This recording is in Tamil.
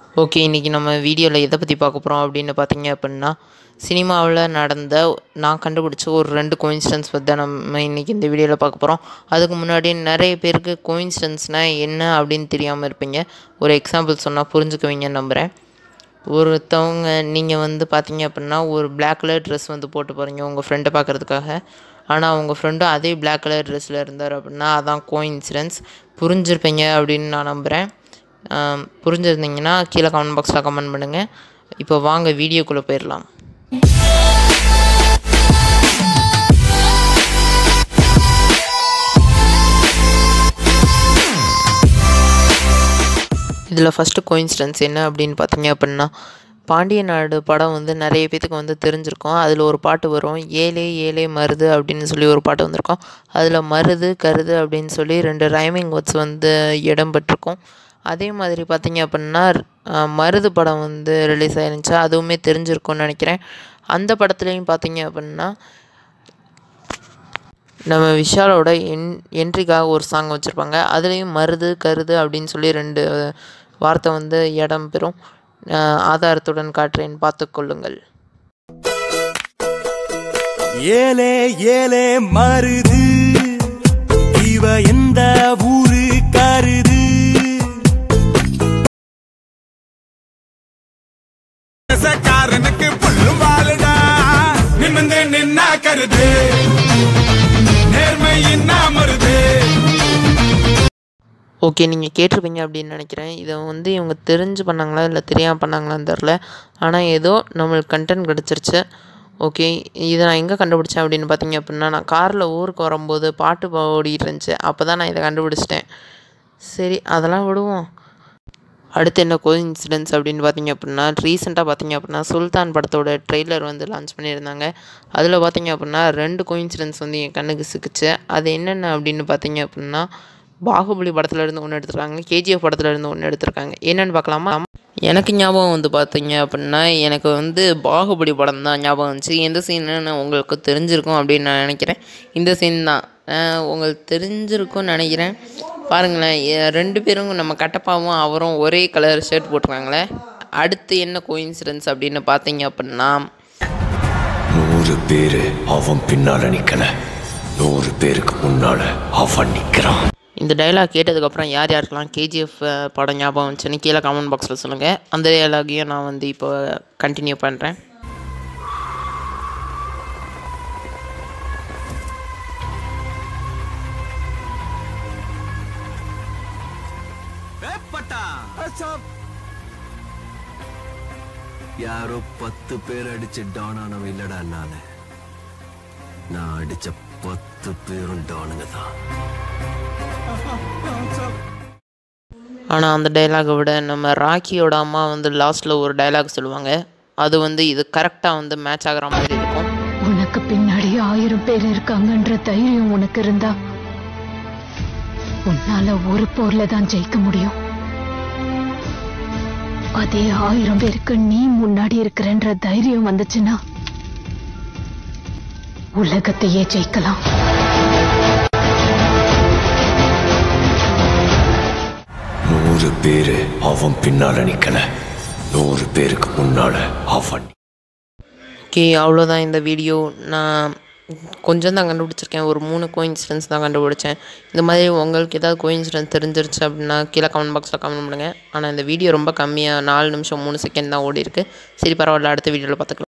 ஓகே இன்றைக்கி நம்ம வீடியோவில் எதை பற்றி பார்க்க போகிறோம் அப்படின்னு பார்த்தீங்க அப்படின்னா சினிமாவில் நடந்த நான் கண்டுபிடிச்ச ஒரு ரெண்டு கோயின்சிடன்ஸ் பற்றி தான் நம்ம இன்றைக்கி இந்த வீடியோவில் பார்க்க போகிறோம் அதுக்கு முன்னாடி நிறைய பேருக்கு கோயின்சிடன்ஸ்னால் என்ன அப்படின்னு தெரியாமல் இருப்பீங்க ஒரு எக்ஸாம்பிள் சொன்னால் புரிஞ்சுக்குவீங்கன்னு நம்புகிறேன் ஒருத்தவங்க நீங்கள் வந்து பார்த்தீங்க அப்படின்னா ஒரு பிளாக் கலர் ட்ரெஸ் வந்து போட்டு போகிறீங்க உங்கள் ஃப்ரெண்டை பார்க்குறதுக்காக ஆனால் உங்கள் ஃப்ரெண்டும் அதே பிளாக் கலர் ட்ரெஸ்ஸில் இருந்தார் அப்படின்னா அதான் கோயின்சிடன்ஸ் புரிஞ்சிருப்பீங்க அப்படின்னு நான் நம்புகிறேன் ஆம், புரிஞ்சிருந்தீங்கன்னா கீழே கமெண்ட் பாக்ஸில் கமெண்ட் பண்ணுங்கள் இப்போ வாங்க வீடியோக்குள்ளே போயிடலாம் இதில் ஃபஸ்ட்டு கோயின்சிடன்ஸ் என்ன அப்படின்னு பார்த்தீங்க அப்படின்னா பாண்டிய நாடு படம் வந்து நிறைய பேத்துக்கு வந்து தெரிஞ்சிருக்கும் அதில் ஒரு பாட்டு வரும் ஏலே ஏலே மருது அப்படின்னு சொல்லி ஒரு பாட்டு வந்திருக்கும் அதில் மருது கருது அப்படின்னு சொல்லி ரெண்டு ரைமிங் வேர்ட்ஸ் வந்து இடம்பெற்றிருக்கும் அதே மாதிரி பார்த்தீங்க அப்படின்னா அஹ், மருது படம் வந்து ரிலீஸ் ஆயிருந்துச்சு அதுவுமே தெரிஞ்சிருக்கும்னு நினைக்கிறேன் அந்த படத்துலேயும் பார்த்தீங்க அப்படின்னா நம்ம விஷாலோட என் என்ட்ரிக்காக ஒரு சாங் வச்சுருப்பாங்க அதுலேயும் மருது கருது அப்படின்னு சொல்லி ரெண்டு வார்த்தை வந்து இடம் பெறும் அஹ் ஆதாரத்துடன் காட்டுறேன் பார்த்துக்கொள்ளுங்கள் ஏலே ஏலே மருது இவ எந்த ஊரு கருது காரனுக்கு புல்லும் வாழுடா நிமிந்து நின்னா கருது நேர்மை இன்னா மருது ஓகே நீங்கள் கேட்டிருப்பீங்க அப்படின்னு நினைக்கிறேன் இதை வந்து இவங்க தெரிஞ்சு பண்ணாங்களா இல்லை தெரியாமல் பண்ணாங்களான்னு தெரில ஆனால் ஏதோ நம்மளுக்கு கண்டென்ட் கிடச்சிருச்சு ஓகே இதை நான் எங்கே கண்டுபிடிச்சேன் அப்படின்னு பார்த்தீங்க அப்படின்னா நான் காரில் ஊருக்கு வரும்போது பாட்டு பா- ஓடிட்டு இருந்துச்சு அப்போ தான் நான் இதை கண்டுபிடிச்சிட்டேன் சரி அதெல்லாம் விடுவோம் அடுத்து என்ன கோஇன்சிடென்ஸ் அப்படின்னு பார்த்தீங்க அப்படின்னா ரீசெண்டாக பார்த்தீங்க அப்படின்னா சுல்தான் படத்தோட ட்ரெய்லர் வந்து லான்ச் பண்ணியிருந்தாங்க அதில் பார்த்தீங்க அப்படின்னா ரெண்டு கோயின்சிடென்ஸ் வந்து என் கண்ணுக்கு சிக்கிச்சு அது என்னென்ன அப்படின்னு பார்த்தீங்க அப்படின்னா பாகுபலி படத்துல இருந்து ஒன்று எடுத்திருக்காங்க கேஜிஎஃப் படத்துல இருந்து ஒன்று எடுத்திருக்காங்க என்னென்னு பார்க்கலாமா எனக்கு ஞாபகம் வந்து பார்த்தீங்க அப்படின்னா எனக்கு வந்து பாகுபலி படம் தான் ஞாபகம் வந்துச்சு எந்த சீன்னு உங்களுக்கு தெரிஞ்சிருக்கும் அப்படின்னு நான் நினைக்கிறேன் இந்த சீன் தான் அஹ் உங்களுக்கு தெரிஞ்சிருக்கும்னு நினைக்கிறேன் பாருங்களேன் எ- ரெண்டு பேரும் நம்ம கட்டப்பாவும் அவரும் ஒரே கலர் ஷர்ட் போட்டிருக்காங்களே அடுத்து என்ன கோயின்சிடன்ஸ் அப்படின்னு பார்த்தீங்க அப்படின்னா நூறு பேரு அவன் பின்னால நிக்கல நூறு பேருக்கு முன்னால அவன் நிக்கிறான் இந்த டைலாக் கேட்டதுக்கப்புறம் யார் யாருக்கெல்லாம் கேஜிஎஃப் படம் ஞாபகம் வந்துச்சுன்னு கீழே கமெண்ட் பாக்ஸில் சொல்லுங்கள் அந்த டைலாகையும் நான் வந்து இப்போ கண்டினியூ பண்ணுறேன் யாரோ பத்து பேர் அடிச்சு டானானவன் இல்லடா நானு நான் அடிச்ச பத்து பேரும் டானுங்க தான் ஆனால் அந்த டைலாகை விட நம்ம ராக்கியோட அம்மா வந்து லாஸ்ட்டில் ஒரு டைலாக் சொல்லுவாங்க அது வந்து இது கரெக்டாக வந்து மேட்ச் ஆகிற மாதிரி இருக்கும் உனக்கு பின்னாடி ஆயிரம் பேர் இருக்காங்கன்ற தைரியம் உனக்கு இருந்தா உன்னால ஒரு போர்ல தான் ஜெயிக்க முடியும் அதே ஆயிரம் பேருக்கு நீ முன்னாடி இருக்கிறன்ற தைரியம் வந்துச்சுன்னா உலகத்தையே ஜெயிக்கலாம் நூறு பேரு அவன் பின்னால நிக்கல நூறு பேருக்கு முன்னால அவன் ஓகே அவ்வளோதான் இந்த வீடியோ நான் கொஞ்சம் தான் கண்டுபிடிச்சிருக்கேன் ஒரு மூணு கோயின்சிடன்ஸ் தான் கண்டுபிடிச்சேன் இந்த மாதிரி உங்களுக்கு ஏதாவது கோயின்சிடன்ஸ் தெரிஞ்சிருச்சு அப்படின்னா கீழே கமெண்ட் பாக்ஸில் கமெண்ட் பண்ணுங்கள் ஆனால் இந்த வீடியோ ரொம்ப கம்மியாக நாலு நிமிஷம் மூணு செகண்ட் தான் ஓடி இருக்கு சரி பரவாயில்ல அடுத்த வீடியோவில் பார்த்துக்கலாம்